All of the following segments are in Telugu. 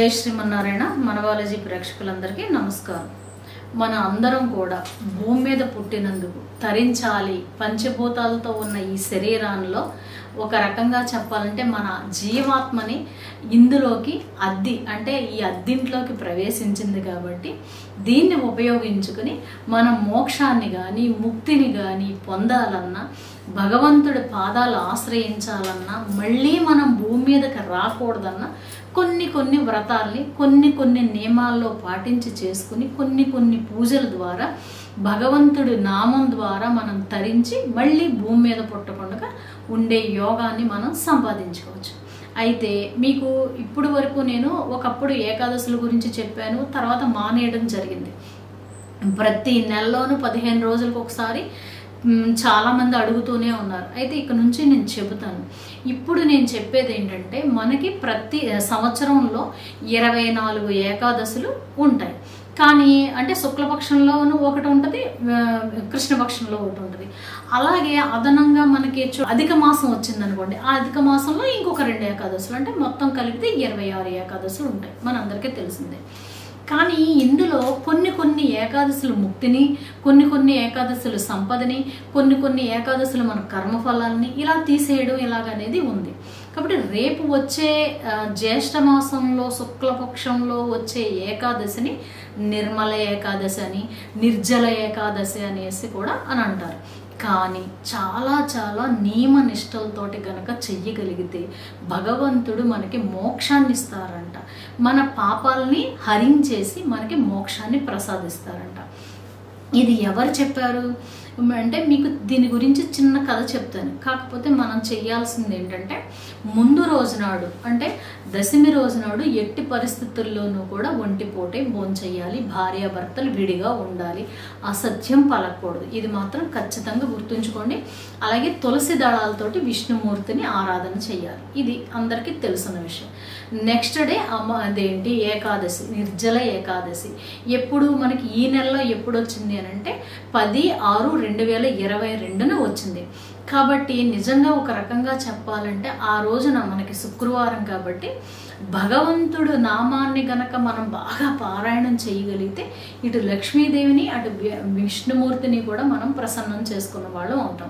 జై శ్రీమన్నారాయణ మనవాలజీ ప్రేక్షకులందరికీ నమస్కారం మన అందరం కూడా భూమి మీద పుట్టినందుకు తరించాలి పంచభూతాలతో ఉన్న ఈ శరీరాల్లో ఒక రకంగా చెప్పాలంటే మన జీవాత్మని ఇందులోకి అద్ది అంటే ఈ అద్దింట్లోకి ప్రవేశించింది కాబట్టి దీన్ని ఉపయోగించుకుని మన మోక్షాన్ని కానీ ముక్తిని కానీ పొందాలన్నా భగవంతుడి పాదాలు ఆశ్రయించాలన్నా మళ్ళీ మనం భూమి మీదకి రాకూడదన్నా కొన్ని కొన్ని వ్రతాల్ని కొన్ని కొన్ని నియమాల్లో పాటించి చేసుకుని కొన్ని కొన్ని పూజల ద్వారా భగవంతుడి నామం ద్వారా మనం తరించి మళ్ళీ భూమి మీద పుట్టకుండా ఉండే యోగాన్ని మనం సంపాదించుకోవచ్చు అయితే మీకు ఇప్పుడు వరకు నేను ఒకప్పుడు ఏకాదశుల గురించి చెప్పాను తర్వాత మానేయడం జరిగింది ప్రతి నెలలోనూ పదిహేను రోజులకు ఒకసారి మ్, చాలా మంది అడుగుతూనే ఉన్నారు అయితే ఇక్కడ నుంచి నేను చెబుతాను ఇప్పుడు నేను చెప్పేది ఏంటంటే మనకి ప్రతి సంవత్సరంలో ఇరవై నాలుగు ఏకాదశులు ఉంటాయి కానీ అంటే శుక్లపక్షంలోనూ ఒకటి ఉంటుంది ఆ, కృష్ణపక్షంలో ఒకటి ఉంటుంది అలాగే అదనంగా మనకి చూ- అధిక మాసం వచ్చిందనుకోండి ఆ అధిక మాసంలో ఇంకొక రెండు ఏకాదశులు అంటే మొత్తం కలిపితే ఇరవై ఆరు ఏకాదశులు ఉంటాయి మనందరికీ తెలిసిందే కానీ ఇందులో కొన్ని కొన్ని ఏకాదశులు ముక్తిని కొన్ని కొన్ని ఏకాదశులు సంపదని కొన్ని కొన్ని ఏకాదశులు మన కర్మఫలాల్ని ఇలా తీసేయడం ఇలాగనేది ఉంది కాబట్టి రేపు వచ్చే ఆ, జ్యేష్ఠ మాసంలో శుక్లపక్షంలో వచ్చే ఏకాదశిని నిర్మల ఏకాదశి అని నిర్జల ఏకాదశి అనేసి కూడా అని అంటారు కానీ చాలా చాలా నియమ నిష్టలతోటి గనక చెయ్యగలిగితే భగవంతుడు మనకి మోక్షాన్ని ఇస్తారంట మన పాపాలని హరించేసి మనకి మోక్షాన్ని ప్రసాదిస్తారంట ఇది ఎవరు చెప్పారు అంటే మీకు దీని గురించి చిన్న కథ చెప్తాను కాకపోతే మనం చేయాల్సింది ఏంటంటే ముందు రోజునాడు అంటే దశమి రోజునాడు ఎట్టి పరిస్థితుల్లోనూ కూడా ఒంటిపోటే భోంచేయాలి భార్యాభర్తలు విడిగా ఉండాలి అసత్యం పలకూడదు ఇది మాత్రం ఖచ్చితంగా గుర్తుంచుకోండి అలాగే తులసి దళాలతోటి విష్ణుమూర్తిని ఆరాధన చేయాలి ఇది అందరికీ తెలిసిన విషయం నెక్స్ట్ డే అమ్మ అదేంటి ఏకాదశి నిర్జల ఏకాదశి ఎప్పుడు మనకి ఈ నెలలో ఎప్పుడు వచ్చింది అని అంటే పది ఆరు రెండు వేల ఇరవై రెండున వచ్చింది కాబట్టి నిజంగా ఒక రకంగా చెప్పాలంటే ఆ రోజున మనకి శుక్రవారం కాబట్టి భగవంతుడు నామాన్ని గనక మనం బాగా పారాయణం చేయగలిగితే ఇటు లక్ష్మీదేవిని అటు వి- విష్ణుమూర్తిని కూడా మనం ప్రసన్నం చేసుకున్న వాళ్ళం అవుతాం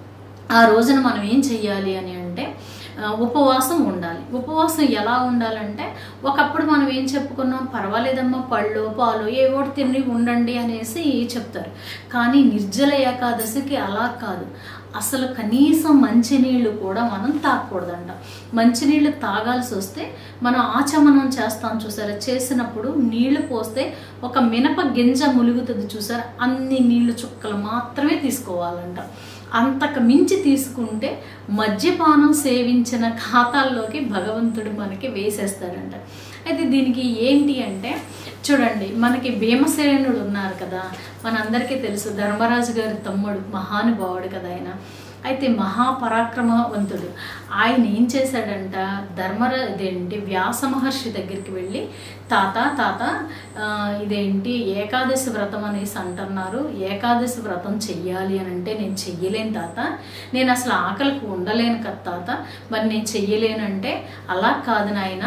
ఆ రోజున మనం ఏం చెయ్యాలి అని అంటే ఆ, ఉపవాసం ఉండాలి ఉపవాసం ఎలా ఉండాలంటే ఒకప్పుడు మనం ఏం చెప్పుకున్నాం పర్వాలేదమ్మా పళ్ళు పాలు ఏవో ఒకటి తిని ఉండండి అనేసి చెప్తారు కానీ నిర్జల ఏకాదశికి అలా కాదు అసలు కనీసం మంచినీళ్ళు కూడా మనం తాగకూడదంట మంచినీళ్ళు తాగాల్సి వస్తే మనం ఆచమనం చేస్తాం చూసారా చేసినప్పుడు నీళ్లు పోస్తే ఒక మినప గింజ ములుగుతుంది చూసారా అన్ని నీళ్లు చుక్కలు మాత్రమే తీసుకోవాలంట అంతకు మించి తీసుకుంటే మద్యపానం సేవించిన ఖాతాల్లోకి భగవంతుడు మనకి వేసేస్తాడంట అయితే దీనికి ఏంటి అంటే చూడండి మనకి భీమసేనుడు ఉన్నారు కదా మనందరికీ తెలుసు ధర్మరాజు గారి తమ్ముడు మహానుభావుడు కదా ఆయన అయితే మహాపరాక్రమవంతుడు ఆయన ఏం చేశాడంట ధర్మరా ఇదేంటి వ్యాస మహర్షి దగ్గరికి వెళ్ళి తాత తాత ఆ, ఇదేంటి ఏకాదశి వ్రతం అనేసి అంటున్నారు ఏకాదశి వ్రతం చెయ్యాలి అని అంటే నేను చెయ్యలేను తాత నేను అసలు ఆకలికి ఉండలేను కదా తాత మరి నేను చెయ్యలేనంటే అలా కాదు నాయన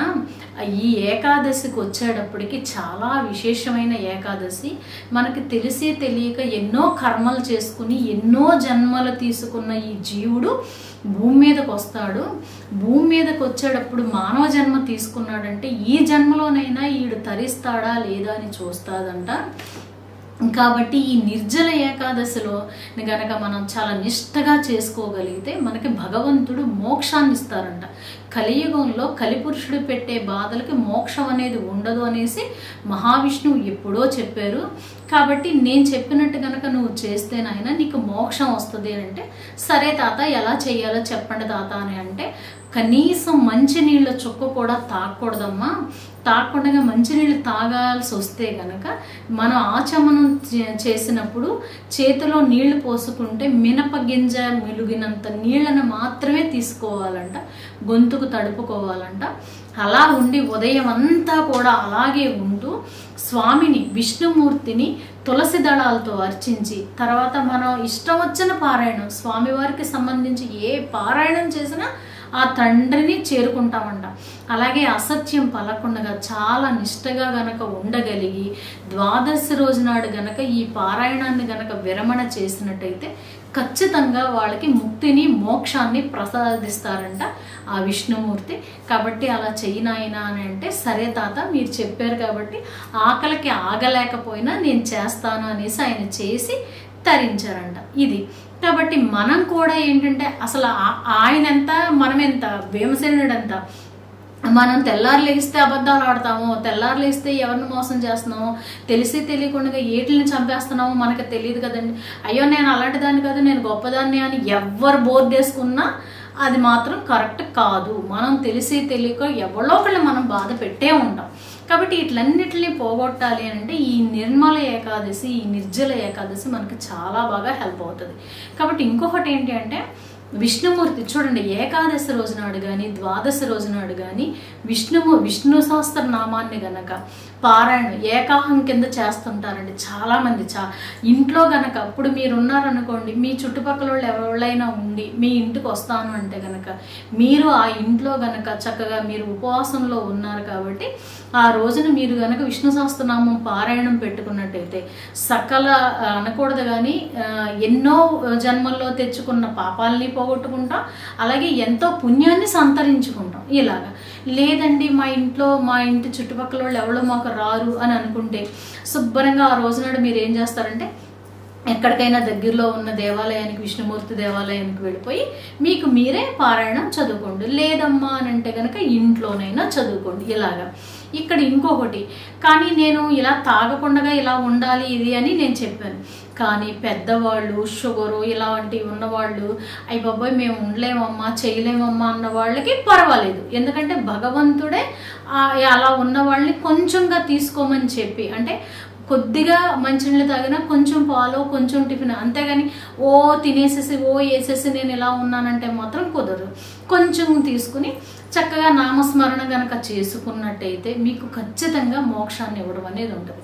ఈ ఏకాదశికి వచ్చేటప్పటికి చాలా విశేషమైన ఏకాదశి మనకి తెలిసి తెలియక ఎన్నో కర్మలు చేసుకుని ఎన్నో జన్మలు తీసుకున్న ఈ జీవుడు భూమి మీదకి వస్తాడు భూమి మీదకి వచ్చేటప్పుడు మానవ జన్మ తీసుకున్నాడంటే ఈ జన్మలోనైనా ఈడు తరిస్తాడా లేదా అని చూస్తాదంట కాబట్టి ఈ నిర్జల ఏకాదశిలో గనక మనం చాలా నిష్టగా చేసుకోగలిగితే మనకి భగవంతుడు మోక్షాన్ని ఇస్తారంట కలియుగంలో కలిపురుషుడు పెట్టే బాధలకి మోక్షం అనేది ఉండదు అనేసి మహావిష్ణువు ఎప్పుడో చెప్పారు కాబట్టి నేను చెప్పినట్టు గనక నువ్వు చేస్తేనైనా నీకు మోక్షం వస్తుంది అని అంటే సరే తాత ఎలా చేయాలో చెప్పండి తాత అని అంటే కనీసం మంచినీళ్ళ చుక్క కూడా తాగకూడదమ్మా తాగకుండా మంచినీళ్ళు తాగాల్సి వస్తే గనక మనం ఆచమనం చే- చేసినప్పుడు చేతిలో నీళ్లు పోసుకుంటే మినప గింజ మెలుగినంత నీళ్ళను మాత్రమే తీసుకోవాలంట గొంతుకు తడుపుకోవాలంట అలా ఉండి ఉదయం అంతా కూడా అలాగే ఉంటూ స్వామిని విష్ణుమూర్తిని తులసి దళాలతో అర్చించి తర్వాత మనం ఇష్టం వచ్చిన పారాయణం స్వామివారికి సంబంధించి ఏ పారాయణం చేసినా ఆ తండ్రిని చేరుకుంటామంట అలాగే అసత్యం పలకుండా చాలా నిష్టగా గనక ఉండగలిగి ద్వాదశి రోజు నాడు గనక ఈ పారాయణాన్ని గనక విరమణ చేసినట్టయితే ఖచ్చితంగా వాళ్ళకి ముక్తిని మోక్షాన్ని ప్రసాదిస్తారంట ఆ విష్ణుమూర్తి కాబట్టి అలా చెయ్యినాయన అని అంటే సరే తాత మీరు చెప్పారు కాబట్టి ఆకలికి ఆగలేకపోయినా నేను చేస్తాను అనేసి ఆయన చేసి తరించారంట ఇది కాబట్టి మనం కూడా ఏంటంటే అసలు ఆ- ఆయన ఎంత మనం ఎంత భీమసేనుడు ఎంత మనం తెల్లారు లేస్తే అబద్ధాలు ఆడతాము తెల్లారు లేస్తే ఎవరిని మోసం చేస్తున్నామో తెలిసి తెలియకుండా ఏటిని చంపేస్తున్నామో మనకు తెలియదు కదండి అయ్యో నేను అలాంటి దాన్ని కాదు నేను గొప్పదాన్ని అని ఎవ్వరు బోర్డు వేసుకున్నా అది మాత్రం కరెక్ట్ కాదు మనం తెలిసి తెలియక ఎవరో ఒకళ్ళు మనం బాధ పెట్టే ఉంటాం కాబట్టి ఇట్లన్నిటిని పోగొట్టాలి అని అంటే ఈ నిర్మల ఏకాదశి ఈ నిర్జల ఏకాదశి మనకి చాలా బాగా హెల్ప్ అవుతుంది కాబట్టి ఇంకొకటి ఏంటి అంటే విష్ణుమూర్తి చూడండి ఏకాదశి రోజు నాడు కానీ ద్వాదశి రోజు నాడు కానీ విష్ణుము విష్ణు సహస్ర నామాన్ని గనక పారాయణ ఏకాహం కింద చేస్తుంటారండి చాలా మంది చా ఇంట్లో గనక ఇప్పుడు మీరు ఉన్నారనుకోండి మీ చుట్టుపక్కల వాళ్ళు ఎవరైనా ఉండి మీ ఇంటికి వస్తాను అంటే గనక మీరు ఆ ఇంట్లో గనక చక్కగా మీరు ఉపవాసంలో ఉన్నారు కాబట్టి ఆ రోజున మీరు గనక విష్ణు సహస్రనామం పారాయణం పెట్టుకున్నట్టయితే సకల ఆ, అనకూడదు కానీ ఆ, ఎన్నో జన్మల్లో తెచ్చుకున్న పాపాలని పోగొట్టుకుంటాం అలాగే ఎంతో పుణ్యాన్ని సంతరించుకుంటాం ఇలాగా లేదండి మా ఇంట్లో మా ఇంటి చుట్టుపక్కల వాళ్ళు ఎవరో మాకు రారు అని అనుకుంటే శుభ్రంగా ఆ రోజునాడు మీరు ఏం చేస్తారంటే ఎక్కడికైనా దగ్గరలో ఉన్న దేవాలయానికి విష్ణుమూర్తి దేవాలయానికి వెళ్ళిపోయి మీకు మీరే పారాయణం చదువుకోండి లేదమ్మా అని అంటే కనుక ఇంట్లోనైనా చదువుకోండి ఇలాగా ఇక్కడ ఇంకొకటి కానీ నేను ఇలా తాగకుండా ఇలా ఉండాలి ఇది అని నేను చెప్పాను కానీ పెద్దవాళ్ళు షుగరు ఇలాంటివి ఉన్నవాళ్ళు అయ్యి బాబాయ్ మేము ఉండలేమమ్మా చేయలేమమ్మా అన్న వాళ్ళకి పర్వాలేదు ఎందుకంటే భగవంతుడే ఆ, అలా ఉన్న వాళ్ళని కొంచెంగా తీసుకోమని చెప్పి అంటే కొద్దిగా మంచినీళ్ళు తాగినా కొంచెం పాలు కొంచెం టిఫిన్ అంతేగాని ఓ తినేసేసి ఓ వేసేసి నేను ఇలా ఉన్నానంటే మాత్రం కుదరదు కొంచెం తీసుకుని చక్కగా నామస్మరణ గనక చేసుకున్నట్టయితే మీకు ఖచ్చితంగా మోక్షాన్ని ఇవ్వడం అనేది ఉంటుంది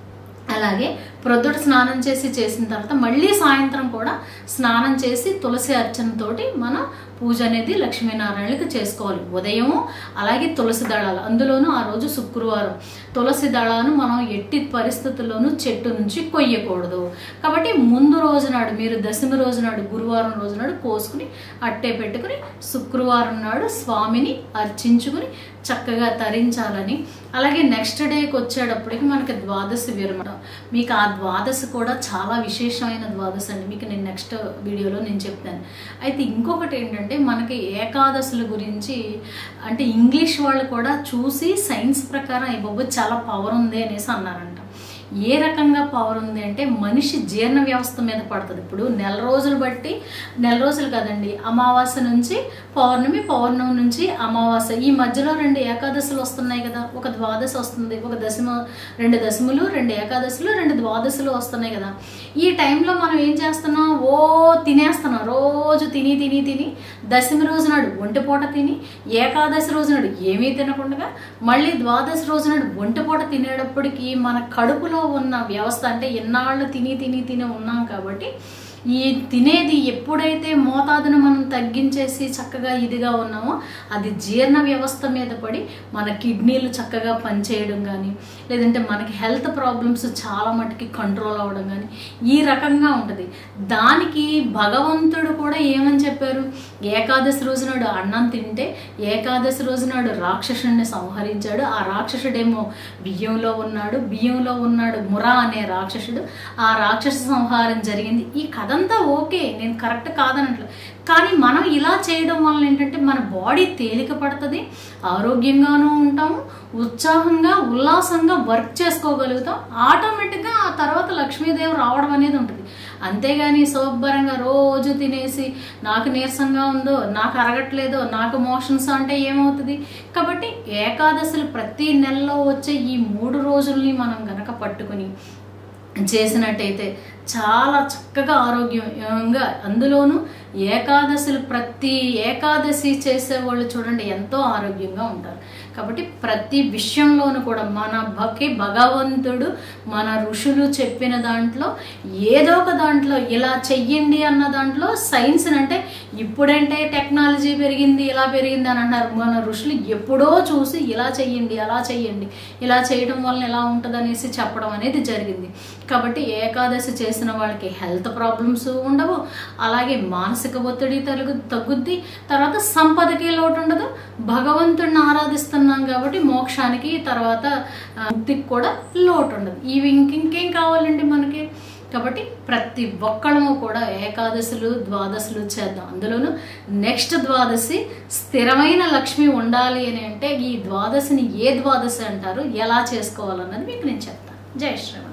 అలాగే ప్రొద్దుట స్నానం చేసి చేసిన తర్వాత మళ్ళీ సాయంత్రం కూడా స్నానం చేసి తులసి అర్చనతోటి మనం పూజ అనేది లక్ష్మీనారాయణకి చేసుకోవాలి ఉదయం అలాగే తులసి దళాలు అందులోనూ ఆ రోజు శుక్రవారం తులసి దళాను మనం ఎట్టి పరిస్థితుల్లోనూ చెట్టు నుంచి కొయ్యకూడదు కాబట్టి ముందు రోజు నాడు మీరు దశమి రోజు నాడు గురువారం రోజు నాడు కోసుకుని అట్టే పెట్టుకుని శుక్రవారం నాడు స్వామిని అర్చించుకుని చక్కగా తరించాలని అలాగే నెక్స్ట్ డేకి వచ్చేటప్పటికి మనకి ద్వాదశి విరమణ మీకు ఆ ద్వాదశి కూడా చాలా విశేషమైన ద్వాదశి అండి మీకు నేను నెక్స్ట్ వీడియోలో నేను చెప్తాను అయితే ఇంకొకటి ఏంటంటే మనకి ఏకాదశుల గురించి అంటే ఇంగ్లీష్ వాళ్ళు కూడా చూసి సైన్స్ ప్రకారం ఈ బాబు చాలా పవర్ ఉంది అనేసి అన్నారంట ఏ రకంగా పవర్ ఉంది అంటే మనిషి జీర్ణ వ్యవస్థ మీద పడుతుంది ఇప్పుడు నెల రోజులు బట్టి నెల రోజులు కదండి అమావాస్య నుంచి పౌర్ణమి పౌర్ణమి నుంచి అమావాస్య ఈ మధ్యలో రెండు ఏకాదశులు వస్తున్నాయి కదా ఒక ద్వాదశి వస్తుంది ఒక దశమ రెండు దశములు రెండు ఏకాదశులు రెండు ద్వాదశులు వస్తున్నాయి కదా ఈ టైంలో మనం ఏం చేస్తున్నాం ఓ తినేస్తున్నాం రోజు తిని తిని తిని దశమి రోజు నాడు ఒంటిపూట తిని ఏకాదశి రోజు నాడు ఏమీ తినకుండా మళ్ళీ ద్వాదశి రోజు నాడు ఒంటిపూట తినేటప్పటికి మన కడుపులో ఉన్న వ్యవస్థ అంటే ఎన్నాళ్ళు తిని తిని తిని ఉన్నాం కాబట్టి ఈ తినేది ఎప్పుడైతే మోతాదును మనం తగ్గించేసి చక్కగా ఇదిగా ఉన్నామో అది జీర్ణ వ్యవస్థ మీద పడి మన కిడ్నీలు చక్కగా పనిచేయడం కానీ లేదంటే మనకి హెల్త్ ప్రాబ్లమ్స్ చాలా మటుకి కంట్రోల్ అవ్వడం కానీ ఈ రకంగా ఉంటుంది దానికి భగవంతుడు కూడా ఏమని చెప్పారు ఏకాదశి రోజు నాడు అన్నం తింటే ఏకాదశి రోజు నాడు రాక్షసుడిని సంహరించాడు ఆ రాక్షసుడేమో బియ్యంలో ఉన్నాడు బియ్యంలో ఉన్నాడు మురా అనే రాక్షసుడు ఆ రాక్షస సంహారం జరిగింది ఈ కథంతా ఓకే నేను కరెక్ట్ కాదనట్లు కానీ మనం ఇలా చేయడం వల్ల ఏంటంటే మన బాడీ తేలిక పడుతుంది ఆరోగ్యంగానూ ఉంటాము ఉత్సాహంగా ఉల్లాసంగా వర్క్ చేసుకోగలుగుతాం ఆటోమేటిక్గా ఆ తర్వాత లక్ష్మీదేవి రావడం అనేది ఉంటుంది అంతేగాని శుభ్రంగా రోజు తినేసి నాకు నీరసంగా ఉందో నాకు అరగట్లేదో నాకు మోషన్స్ అంటే ఏమవుతుంది కాబట్టి ఏకాదశులు ప్రతి నెలలో వచ్చే ఈ మూడు రోజుల్ని మనం గనక పట్టుకుని చేసినట్టయితే చాలా చక్కగా ఆరోగ్యంగా అందులోనూ ఏకాదశులు ప్రతి ఏకాదశి చేసేవాళ్ళు చూడండి ఎంతో ఆరోగ్యంగా ఉంటారు కాబట్టి ప్రతి విషయంలోనూ కూడా మన భక్తి భగవంతుడు మన ఋషులు చెప్పిన దాంట్లో ఏదో ఒక దాంట్లో ఇలా చెయ్యండి అన్న దాంట్లో సైన్స్ అంటే ఇప్పుడంటే టెక్నాలజీ పెరిగింది ఇలా పెరిగింది అని అంటారు మన ఋషులు ఎప్పుడో చూసి ఇలా చెయ్యండి అలా చెయ్యండి ఇలా చేయడం వల్ల ఎలా ఉంటుంది అనేసి చెప్పడం అనేది జరిగింది కాబట్టి ఏకాదశి చేసిన వాళ్ళకి హెల్త్ ప్రాబ్లమ్స్ ఉండవు అలాగే మానసిక ఒత్తిడి తగ్గు తగ్గుద్ది తర్వాత సంపదకి లోటు ఉండదు భగవంతుడిని ఆరాధిస్తున్నాం కాబట్టి మోక్షానికి తర్వాత ఆ, ముక్తికి కూడా లోటు ఉండదు ఇవి ఇంక ఇంకేం కావాలండి మనకి కాబట్టి ప్రతి ఒక్కళ్ళము కూడా ఏకాదశులు ద్వాదశులు చేద్దాం అందులోనూ నెక్స్ట్ ద్వాదశి స్థిరమైన లక్ష్మి ఉండాలి అని అంటే ఈ ద్వాదశిని ఏ ద్వాదశి అంటారు ఎలా చేసుకోవాలన్నది మీకు నేను చెప్తాను జై శ్రీరామ్